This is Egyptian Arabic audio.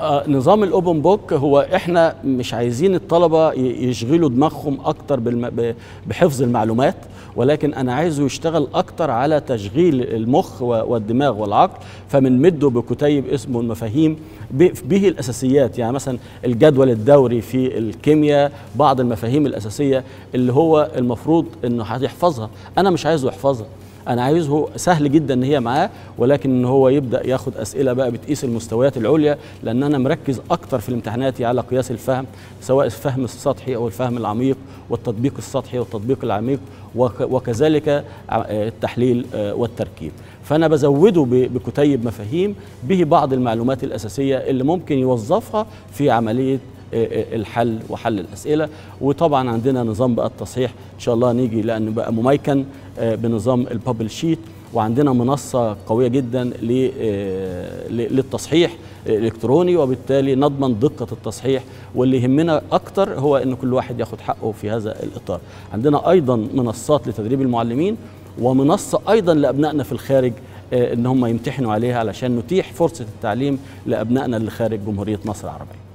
آه، نظام الاوبن بوك هو احنا مش عايزين الطلبه ي- يشغلوا دماغهم اكتر بالم- ب- بحفظ المعلومات ولكن انا عايزه يشتغل اكتر على تشغيل المخ و- والدماغ والعقل فبنمده بكتيب اسمه المفاهيم ب- به الاساسيات يعني مثلا الجدول الدوري في الكيمياء بعض المفاهيم الاساسيه اللي هو المفروض انه هيحفظها انا مش عايزه يحفظها انا عايزه سهل جدا ان هي معاه ولكن ان هو يبدا ياخد اسئله بقى بتقيس المستويات العليا لان انا مركز اكتر في الامتحانات على قياس الفهم سواء الفهم السطحي او الفهم العميق والتطبيق السطحي والتطبيق العميق وك- وكذلك ع- التحليل آه، والتركيب فانا بزوده ب- بكتيب مفاهيم به بعض المعلومات الاساسيه اللي ممكن يوظفها في عمليه الحل وحل الاسئله وطبعا عندنا نظام بقى التصحيح ان شاء الله نيجي لان بقى مميكن آه، بنظام البابل شيت وعندنا منصه قويه جدا ل- آه، ل- للتصحيح الالكتروني وبالتالي نضمن دقه التصحيح واللي يهمنا اكتر هو ان كل واحد ياخد حقه في هذا الاطار عندنا ايضا منصات لتدريب المعلمين ومنصه ايضا لابنائنا في الخارج آه، ان هم يمتحنوا عليها علشان نتيح فرصه التعليم لابنائنا اللي خارج جمهوريه مصر العربيه